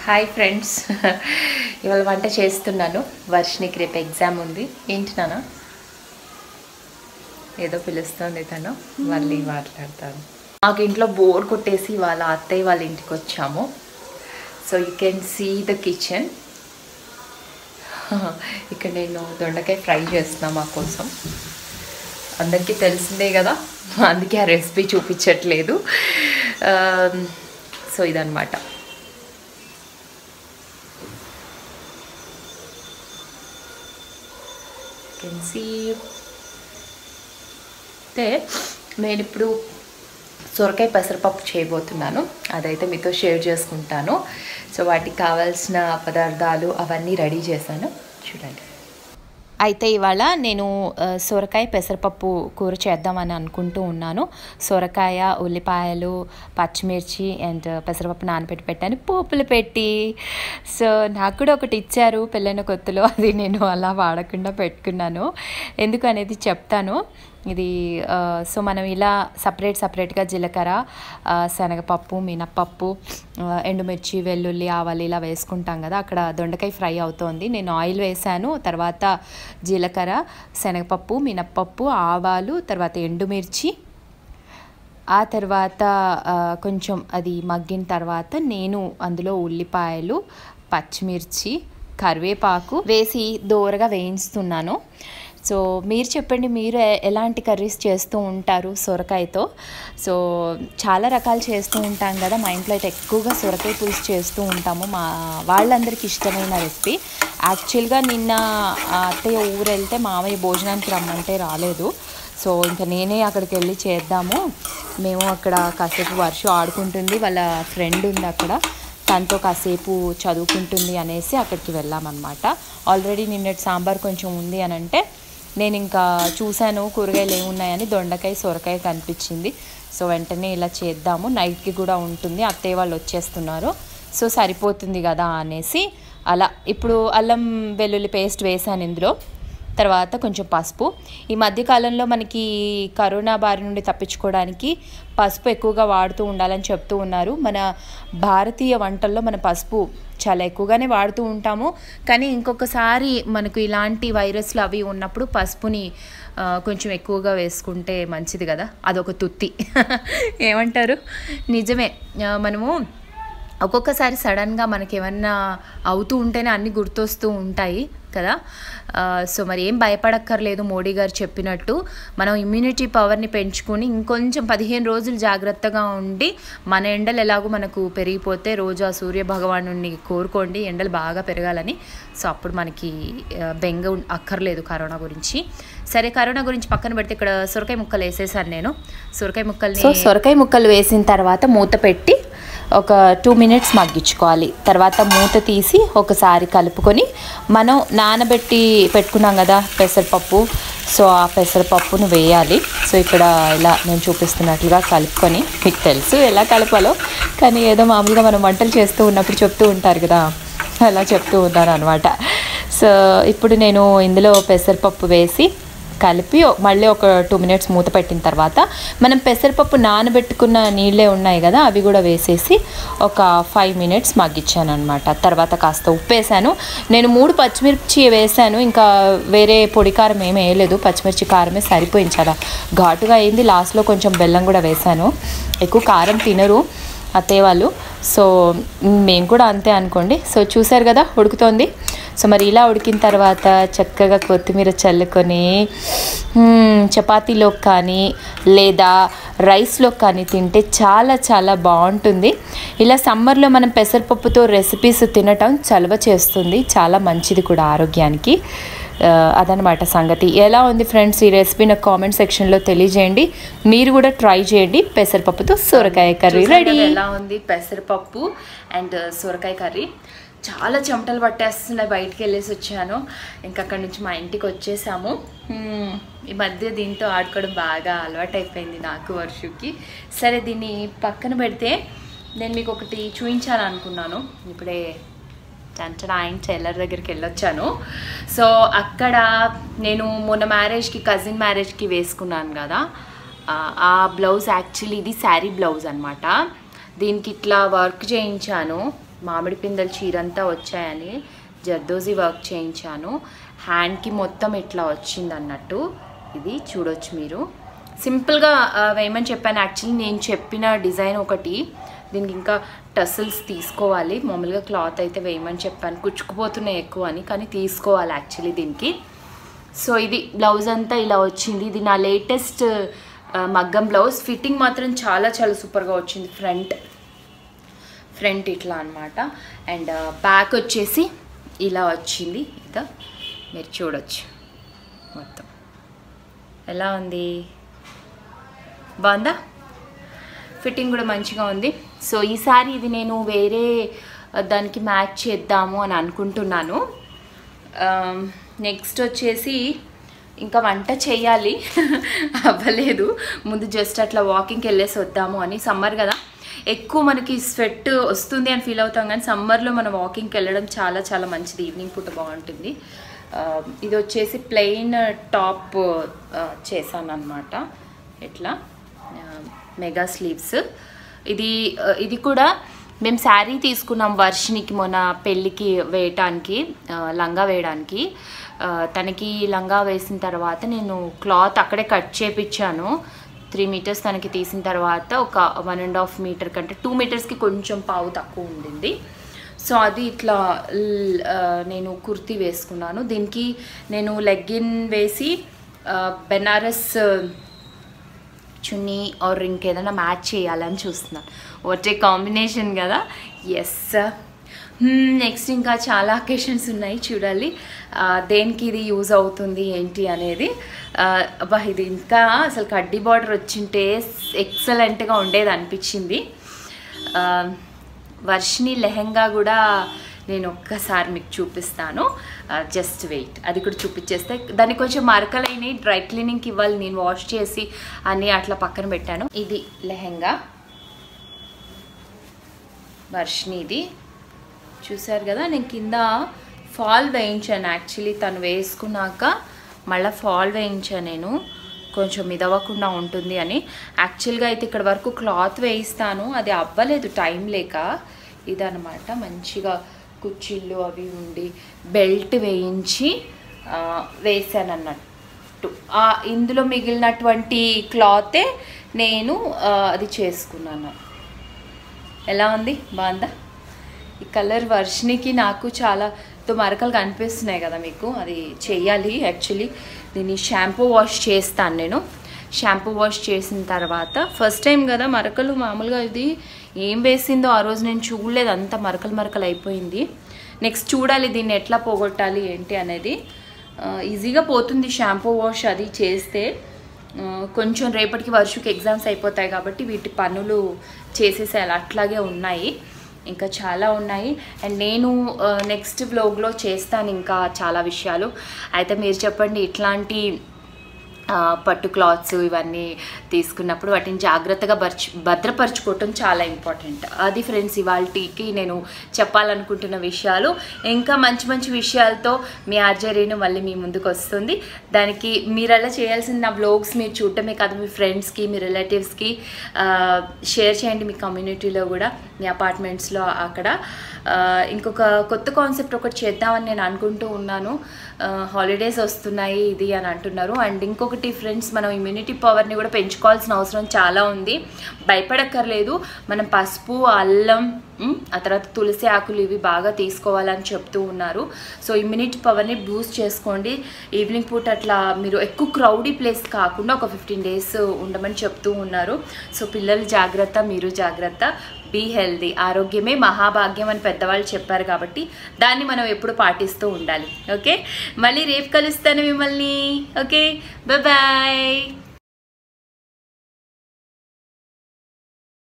Hi friends ఇవాళ వంట చేస్తున్నాను వర్షినికి రేపు ఎగ్జామ్ ఉంది ఏంటి నాన్న ఏదో పిలుస్తుంది తను మళ్ళీ మాట్లాడతాను మాకు ఇంట్లో బోర్ కొట్టేసి వాళ్ళ అత్తయ్య వాళ్ళ ఇంటికి వచ్చాము so you can see the kitchen ఇక్కడ నేను దొండకాయ ఫ్రై చేస్తున్నా మా కోసం అందరికీ తెలిసిందే కదా అందుకే ఆ రెసిపీ చూపించట్లేదు సో ఇదన్నమాట కెన్ సీ అయితే నేను ఇప్పుడు సొరకాయ పెసరపప్పు చేయబోతున్నాను అదైతే మీతో షేర్ చేసుకుంటాను సో వాటికి కావాల్సిన పదార్థాలు అవన్నీ రెడీ చేశాను చూడండి అయితే ఇవాళ నేను ఆ, సొరకాయ పెసరపప్పు కూర చేద్దామని అనుకుంటూ ఉన్నాను సొరకాయ ఉల్లిపాయలు పచ్చిమిర్చి అండ్ పెసరపప్పు నానబెట్టి పెట్టాను పోపులు పెట్టి సో నాకు కూడా ఒకటి ఇచ్చారు పెళ్ళైన కొత్తలో అది నేను అలా వాడకుండా పెట్టుకున్నాను ఎందుకు అనేది చెప్తాను ఇది ఆ, సో మనం ఇలా సపరేట్ సపరేట్గా జీలకర్ర ఆ, శనగపప్పు మినప్పప్పు ఆ, ఎండుమిర్చి వెల్లుల్లి ఆవాలు ఇలా వేసుకుంటాం కదా అక్కడ దొండకాయ ఫ్రై అవుతోంది నేను ఆయిల్ వేసాను తర్వాత జీలకర్ర శనగపప్పు మినప్పప్పు ఆవాలు తర్వాత ఎండుమిర్చి ఆ తర్వాత ఆ, కొంచెం అది మగ్గిన తర్వాత నేను అందులో ఉల్లిపాయలు పచ్చిమిర్చి కరివేపాకు వేసి దోరగా వేయిస్తున్నాను సో మీరు చెప్పండి మీరు ఎ- ఎలాంటి కర్రీస్ చేస్తూ ఉంటారు సొరకాయతో సో చాలా రకాలు చేస్తూ ఉంటాం కదా మా ఇంట్లో అయితే ఎక్కువగా సొరకాయ పులుసు చేస్తూ ఉంటాము మా వాళ్ళందరికీ ఇష్టమైన రెసిపీ యాక్చువల్గా నిన్న ఆ అత్తయ్య ఊరు వెళ్తే మామయ్య భోజనానికి రమ్మంటే రాలేదు సో ఇంకా నేనే అక్కడికి వెళ్ళి చేద్దాము మేము అక్కడ కాసేపు వర్ష ఆడుకుంటుంది వాళ్ళ ఫ్రెండ్ ఉంది అక్కడ తనతో కాసేపు చదువుకుంటుంది అనేసి అక్కడికి వెళ్ళామన్నమాట ఆల్రెడీ నిన్నటి సాంబార్ కొంచెం ఉంది అని అంటే నేను ఇంకా చూశాను కూరగాయలు ఏమున్నాయని దొండకాయ సొరకాయ కనిపించింది సో వెంటనే ఇలా చేద్దాము నైట్కి కూడా ఉంటుంది అత్తయ్య వాళ్ళు వచ్చేస్తున్నారు సో సరిపోతుంది కదా అనేసి అలా ఇప్పుడు అల్లం వెల్లుల్లి పేస్ట్ వేసాను ఇందులో తర్వాత కొంచెం పసుపు ఈ మధ్యకాలంలో మనకి కరోనా బారి నుండి తప్పించుకోవడానికి పసుపు ఎక్కువగా వాడుతూ ఉండాలని చెప్తూ ఉన్నారు మన భారతీయ వంటల్లో మన పసుపు చాలా ఎక్కువగానే వాడుతూ ఉంటాము కానీ ఇంకొకసారి మనకు ఇలాంటి వైరస్లు అవి ఉన్నప్పుడు పసుపుని ఆ, కొంచెం ఎక్కువగా వేసుకుంటే మంచిది కదా అదొక తుత్తి ఏమంటారు నిజమే ఆ, మనము ఒక్కొక్కసారి సడన్గా మనకి ఏమన్నా అవుతూ ఉంటేనే అన్నీ గుర్తొస్తూ ఉంటాయి కదా ఆ, సో మరి ఏం భయపడక్కర్లేదు మోడీ గారు చెప్పినట్టు మనం ఇమ్యూనిటీ పవర్ని పెంచుకొని ఇంకొంచెం పదిహేను రోజులు జాగ్రత్తగా ఉండి మన ఎండలు ఎలాగో మనకు పెరిగిపోతే రోజు ఆ సూర్య భగవాను కోరుకోండి ఎండలు బాగా పెరగాలని సో అప్పుడు మనకి ఆ, బెంగ ఉం- అక్కర్లేదు కరోనా గురించి సరే కరోనా గురించి పక్కన పెడితే ఇక్కడ సొరకాయ ముక్కలు వేసేసాను నేను సొరకాయ ముక్కల్ని సో సొరకాయ ముక్కలు వేసిన తర్వాత మూత పెట్టి ఒక టూ మినిట్స్ మగ్గించుకోవాలి తర్వాత మూత తీసి ఒకసారి కలుపుకొని మనం నానబెట్టి పెట్టుకున్నాం కదా పెసరపప్పు సో ఆ పెసరపప్పును వేయాలి సో ఇక్కడ ఇలా నేను చూపిస్తున్నట్లుగా కలుపుకొని మీకు తెలుసు ఎలా కలపాలో కానీ ఏదో మామూలుగా మనం వంటలు చేస్తూ ఉన్నప్పుడు చెప్తూ ఉంటారు కదా అలా చెప్తూ ఉన్నాను అనమాట సో ఇప్పుడు నేను ఇందులో పెసరపప్పు వేసి కలిపి మళ్ళీ ఒక టూ మినిట్స్ మూత పెట్టిన తర్వాత మనం పెసరపప్పు నానబెట్టుకున్న నీళ్ళే ఉన్నాయి కదా అవి కూడా వేసేసి ఒక ఫైవ్ మినిట్స్ మగ్గించాను అనమాట తర్వాత కాస్త ఉప్పు వేసాను నేను మూడు పచ్చిమిర్చి వేసాను ఇంకా వేరే పొడి కారం ఏమీ వేయలేదు పచ్చిమిర్చి కారమే సరిపోయింది చాలా ఘాటుగా అయింది లాస్ట్లో కొంచెం బెల్లం కూడా వేసాను ఎక్కువ కారం తినరు అత్తయ్య వాళ్ళు సో మేము కూడా అంతే అనుకోండి సో చూసారు కదా ఉడుకుతోంది సో మరి ఇలా ఉడికిన తర్వాత చక్కగా కొత్తిమీర చల్లుకొని మ్మ్, చపాతీలో కానీ లేదా రైస్లో కానీ తింటే చాలా చాలా బాగుంటుంది ఇలా సమ్మర్లో మనం పెసరపప్పుతో రెసిపీస్ తినటం చలవ చేస్తుంది చాలా మంచిది కూడా ఆరోగ్యానికి ఆ, అదనమాట సంగతి ఎలా ఉంది ఫ్రెండ్స్ ఈ రెసిపీ నాకు కామెంట్ సెక్షన్లో తెలియజేయండి మీరు కూడా ట్రై చేయండి పెసరపప్పుతో సొరకాయ కర్రీ రెడీ ఎలా ఉంది పెసరపప్పు అండ్ సొరకాయ కర్రీ చాలా చెమటలు పట్టేస్తున్నాయి బయటికి వెళ్ళేసి వచ్చాను ఇంకా అక్కడి నుంచి మా ఇంటికి వచ్చేసాము మ్మ్. ఈ మధ్య దీంతో ఆడుకోవడం బాగా అలవాటు అయిపోయింది నాకు వర్షుకి సరే దీన్ని పక్కన పెడితే నేను మీకు ఒకటి చూపించాలనుకున్నాను ఇప్పుడే చంచన ఆయన టైలర్ దగ్గరికి వెళ్ళొచ్చాను సో అక్కడ నేను మొన్న మ్యారేజ్కి కజిన్ మ్యారేజ్కి వేసుకున్నాను కదా ఆ, ఆ బ్లౌజ్ యాక్చువల్లీ ఇది శారీ బ్లౌజ్ అనమాట దీనికి ఇట్లా వర్క్ చేయించాను మామిడి పిందెల చీరంతా వచ్చాయని జర్దోజీ వర్క్ చేయించాను హ్యాండ్కి మొత్తం ఇట్లా వచ్చింది అన్నట్టు ఇది చూడొచ్చు మీరు సింపుల్గా ఆ, వేయమని చెప్పాను యాక్చువల్లీ నేను చెప్పిన డిజైన్ ఒకటి దీనికి ఇంకా టసల్స్ తీసుకోవాలి మామూలుగా క్లాత్ అయితే వేయమని చెప్పాను కుచ్చుకుపోతున్నాయి ఎక్కువ అని కానీ తీసుకోవాలి యాక్చువల్లీ దీనికి సో ఇది బ్లౌజ్ అంతా ఇలా వచ్చింది ఇది నా లేటెస్ట్ మగ్గం బ్లౌజ్ ఫిట్టింగ్ మాత్రం చాలా చాలా సూపర్గా వచ్చింది ఫ్రంట్ ఫ్రంట్ ఇట్లా అనమాట అండ్ బ్యాక్ వచ్చేసి ఇలా వచ్చింది ఇక మీరు చూడొచ్చు మొత్తం ఎలా ఉంది బాగుందా ఫిట్టింగ్ కూడా మంచిగా ఉంది సో ఈసారి ఇది నేను వేరే ఆ, దానికి మ్యాచ్ చేద్దాము అని అనుకుంటున్నాను నెక్స్ట్ వచ్చేసి ఇంకా వంట చేయాలి అవ్వలేదు ముందు జస్ట్ అట్లా వాకింగ్కి వెళ్ళేసి వద్దాము అని సమ్మర్ కదా ఎక్కువ మనకి స్వెట్ వస్తుంది అని ఫీల్ అవుతాం కానీ సమ్మర్లో మనం వాకింగ్కి వెళ్ళడం చాలా చాలా మంచిది ఈవినింగ్ పూట బాగుంటుంది ఆ, ఇది వచ్చేసి ప్లెయిన్ టాప్ చేశాను అనమాట ఇట్లా మెగా స్లీవ్స్ ఇది ఆ, ఇది కూడా మేము శారీ తీసుకున్నాం వర్షినికి మొన్న పెళ్ళికి వేయటానికి ఆ, లంగా వేయడానికి ఆ, తనకి లంగా వేసిన తర్వాత నేను క్లాత్ అక్కడే కట్ చేపించాను త్రీ మీటర్స్ తనకి తీసిన తర్వాత ఒక వన్ అండ్ హాఫ్ మీటర్ కంటే టూ మీటర్స్కి కొంచెం పావు తక్కువ ఉండింది సో అది ఇట్లా ల్- ఆ, నేను కుర్తీ వేసుకున్నాను దీనికి నేను లెగ్గిన్ వేసి ఆ, బెనారస్ చున్నీ ఆర్ ఇంకేదైనా మ్యాచ్ చేయాలని చూస్తున్నాను ఒకటే కాంబినేషన్ కదా ఎస్ నెక్స్ట్ ఇంకా చాలా అకేషన్స్ ఉన్నాయి చూడాలి ఆ, దేనికి ఇది యూజ్ అవుతుంది ఏంటి అనేది ఆ, అబ్బా ఇది ఇంకా అసలు కడ్డీ బార్డర్ వచ్చింటే ఎక్సలెంట్గా ఉండేది అనిపించింది ఆ, వర్షిని లెహెంగా కూడా నేను ఒక్కసారి మీకు చూపిస్తాను జస్ట్ వెయిట్ అది కూడా చూపించేస్తే దానికి కొంచెం మరకలైనవి డ్రై క్లీనింగ్కి ఇవ్వాలి నేను వాష్ చేసి అన్నీ అట్లా పక్కన పెట్టాను ఇది లెహెంగా వర్షినిది చూసారు కదా నేను కింద ఫాల్ వేయించాను యాక్చువల్లీ తను వేసుకున్నాక మళ్ళీ ఫాల్ వేయించాను నేను కొంచెం మిదవకుండా ఉంటుంది అని యాక్చువల్గా అయితే ఇక్కడ వరకు క్లాత్ వేయిస్తాను అది అవ్వలేదు టైం లేక ఇదనమాట మంచిగా కుచ్చిళ్ళు అవి ఉండి బెల్ట్ వేయించి ఆ, వేసాను అన్నట్టు ఆ, ఇందులో మిగిలినటువంటి క్లాతే నేను ఆ, అది చేసుకున్నాను ఎలా ఉంది బాగుందా ఈ కలర్ వర్షినికి నాకు చాలా తో మరకలు కనిపిస్తున్నాయి కదా మీకు అది చేయాలి యాక్చువల్లీ దీన్ని షాంపూ వాష్ చేస్తాను నేను షాంపూ వాష్ చేసిన తర్వాత ఫస్ట్ టైం కదా మరకలు మామూలుగా ఇది ఏం వేసిందో ఆ రోజు నేను చూడలేదు అంత మరకలు మరకలు అయిపోయింది నెక్స్ట్ చూడాలి దీన్ని ఎట్లా పోగొట్టాలి ఏంటి అనేది ఆ, ఈజీగా పోతుంది షాంపూ వాష్ అది చేస్తే ఆ, కొంచెం రేపటికి వర్షుకి ఎగ్జామ్స్ అయిపోతాయి కాబట్టి వీటి పనులు చేసేసేయాలి అట్లాగే ఉన్నాయి ఇంకా చాలా ఉన్నాయి అండ్ నేను నెక్స్ట్ వ్లోగ్లో చేస్తాను ఇంకా చాలా విషయాలు అయితే మీరు చెప్పండి ఇట్లాంటి ఆ, పట్టు క్లాత్స్ ఇవన్నీ తీసుకున్నప్పుడు వాటిని జాగ్రత్తగా భర్చు భద్రపరచుకోవటం చాలా ఇంపార్టెంట్ అది ఫ్రెండ్స్ ఇవాళకి నేను చెప్పాలనుకుంటున్న విషయాలు ఇంకా మంచి మంచి విషయాలతో మీ ఆర్జరీను మళ్ళీ మీ ముందుకు వస్తుంది దానికి మీరు అలా చేయాల్సిన నా బ్లాగ్స్ మీరు చూడటమే కాదు మీ ఫ్రెండ్స్కి మీ రిలేటివ్స్కి షేర్ చేయండి మీ కమ్యూనిటీలో కూడా మీ అపార్ట్మెంట్స్లో అక్కడ ఆ, ఇంకొక కొత్త కాన్సెప్ట్ ఒకటి చేద్దామని నేను అనుకుంటూ ఉన్నాను హాలిడేస్ వస్తున్నాయి ఇది అని అంటున్నారు అండ్ ఇంకొకటి ఫ్రెండ్స్ మనం ఇమ్యూనిటీ పవర్ని కూడా పెంచుకోవాల్సిన అవసరం చాలా ఉంది భయపడక్కర్లేదు మనం పసుపు అల్లం ఉమ్, ఆ తర్వాత తులసి ఆకులు ఇవి బాగా తీసుకోవాలని చెప్తూ ఉన్నారు సో ఇమ్యూనిటీ పవర్ని బూస్ట్ చేసుకోండి ఈవినింగ్ పూట అట్లా మీరు ఎక్కువ క్రౌడీ ప్లేస్ కాకుండా ఒక ఫిఫ్టీన్ డేస్ ఉండమని చెప్తూ ఉన్నారు సో పిల్లలు జాగ్రత్త మీరు జాగ్రత్త బీ హెల్దీ ఆరోగ్యమే మహాభాగ్యం అని పెద్దవాళ్ళు చెప్పారు కాబట్టి దాన్ని మనం ఎప్పుడు పాటిస్తూ ఉండాలి ఓకే మళ్ళీ రేపు కలుస్తాను మిమ్మల్ని ఓకే బాయ్